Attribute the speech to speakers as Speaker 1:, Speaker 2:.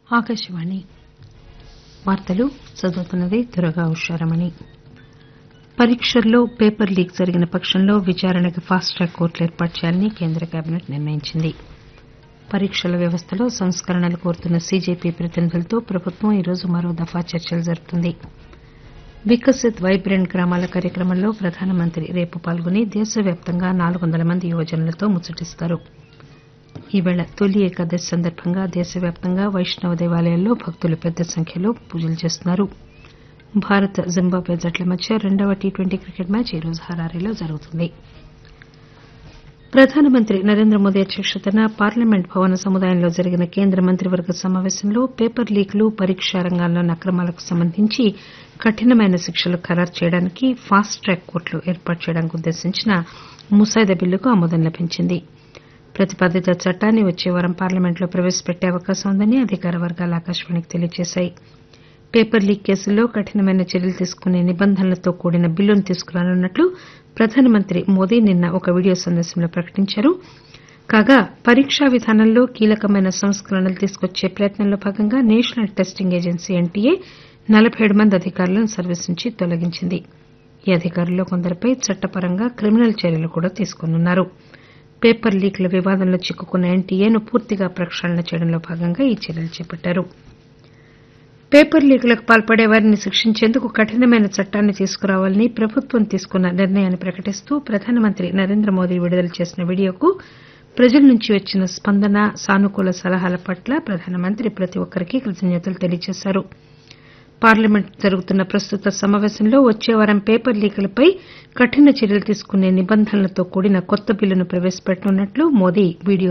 Speaker 1: ఆకాశవాణి వార్తలు చదువుతున్నది దుర్గా ఉషారమణి పరీక్షల్లో పేపర్ లీక్ జరిగిన పక్షంలో విచారణకు ఫాస్ట్ ట్రాక్ కోర్టులు ఏర్పాటు చేయాలని కేంద్ర కేబినెట్ నిర్ణయించింది పరీక్షల వ్యవస్థలో సంస్కరణలు కోరుతున్న సీజేపీ ప్రతినిధులతో ప్రభుత్వం ఈరోజు మరో దఫా చర్చలు జరుపుతుంది వికసిత్ వైబ్రెంట్ గ్రామాల కార్యక్రమంలో ప్రధానమంత్రి రేపు పాల్గొని దేశవ్యాప్తంగా నాలుగు వందల మంది యువజనులతో ముచ్చటిస్తారు ఈవేళ తొలి ఏకాదశి సందర్భంగా దేశవ్యాప్తంగా వైష్ణవ దేవాలయాల్లో భక్తులు పెద్ద సంఖ్యలో పూజలు చేస్తున్నారు భారత్ జింబాబ్వే జట్ల మధ్య రెండవ టీ ట్వంటీ క్రికెట్ మ్యాచ్ ఈరోజు హరారీలో జరుగుతుంది ప్రధానమంత్రి నరేంద్ర మోదీ అధ్యక్షతన పార్లమెంట్ భవన సముదాయంలో జరిగిన కేంద్ర మంత్రివర్గ సమాపేశంలో పేపర్ లీకులు పరీక్షా రంగాల్లోని అక్రమాలకు సంబంధించి కఠినమైన శిక్షలు ఖరారు చేయడానికి ఫాస్ట్ ట్రాక్ కోర్టులు ఏర్పాటు చేయడానికి ఉద్దేశించిన ముసాయిదా బిల్లుకు ఆమోదం లభించింది ప్రతిపాదిత చట్టాన్ని వచ్చే వారం పార్లమెంట్లో ప్రవేశపెట్టే అవకాశం ఉందని అధికార వర్గాలు ఆకాశవాణికి తెలియజేశాయి పేపర్ లీక్ కేసుల్లో కఠినమైన చర్యలు తీసుకునే నిబంధనలతో కూడిన బిల్లును తీసుకురానున్నట్లు ప్రధానమంత్రి మోదీ నిన్న ఒక వీడియో సందేశంలో ప్రకటించారు కాగా పరీక్షా విధానంలో కీలకమైన సంస్కరణలు తీసుకొచ్చే ప్రయత్నంలో భాగంగా నేషనల్ టెస్టింగ్ ఏజెన్సీ ఎన్టీఏ నలబై ఏడు మంది అధికారులను సర్వీస్ నుంచి తొలగించింది ఈ అధికారుల్లో కొందరిపై చట్టపరంగా క్రిమినల్ చర్యలు కూడా తీసుకోనున్నారు పేపర్ లీక్ల వివాదంలో చిక్కుకున్న ఎన్టీఏను పూర్తిగా ప్రక్షాళన చేయడంలో భాగంగా ఈ చర్యలు చేపట్టారు పేపర్ లీకులకు పాల్పడే వారిని శిక్షించేందుకు కఠినమైన చట్టాన్ని తీసుకురావాలని ప్రభుత్వం తీసుకున్న నిర్ణయాన్ని ప్రకటిస్తూ ప్రధానమంత్రి నరేంద్ర మోదీ విడుదల చేసిన వీడియోకు ప్రజల నుంచి వచ్చిన స్పందన సానుకూల సలహాల పట్ల ప్రధానమంత్రి ప్రతి ఒక్కరికీ కృతజ్ఞతలు తెలియజేశారు పార్లమెంట్ జరుగుతున్న ప్రస్తుత సమాపేశంలో వచ్చే వారం పేపర్ లీకులపై కఠిన చర్యలు తీసుకునే నిబంధనలతో కూడిన కొత్త బిల్లును ప్రవేశపెట్టనున్నట్లు మోదీ వీడియో